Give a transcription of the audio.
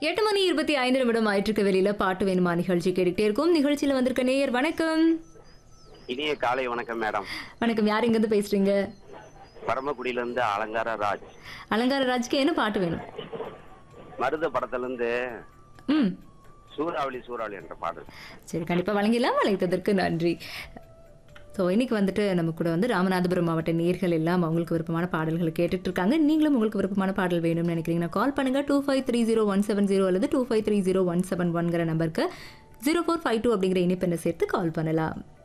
எட்டு மணி இருபத்தி ஐந்து நிமிடம் ஆயிற்றுக்கு வெளியில பாட்டு வேணுமா நிகழ்ச்சி கேட்டுக்கிட்டே இருக்கும் நிகழ்ச்சியில வந்திருக்க நேயர் வணக்கம் இனிய காலை வணக்கம் மேடம் வணக்கம் யார் இருந்து பேசுறீங்க பரமக்குடியிலிருந்து அலங்கார ராஜ் அலங்கார ராஜ்க்கு என்ன பாட்டு வேணும் மருத படத்துல இருந்து ம் சூறாவளி சூறாவளி என்ற பாடல் சரி கண்டிப்பா வழங்கிடலாம் வளைத்ததற்கு நன்றி ஸோ இன்னைக்கு வந்துட்டு நம்ம கூட வந்து ராமநாதபுரம் மாவட்ட நேர்கள் எல்லாம் அவங்களுக்கு விருப்பமான பாடல்களை கேட்டுட்டு இருக்காங்க நீங்களும் உங்களுக்கு விருப்பமான பாடல் வேணும்னு நினைக்கிறீங்கன்னா கால் பண்ணுங்க two five three zero one seven zero அல்லது two five three zero one seven ஒன்கிற நம்பருக்கு ஜீரோ ஃபோர் ஃபைவ் டூ அப்படிங்கிற இணைப்பெண்ணை சேர்த்து கால் பண்ணலாம்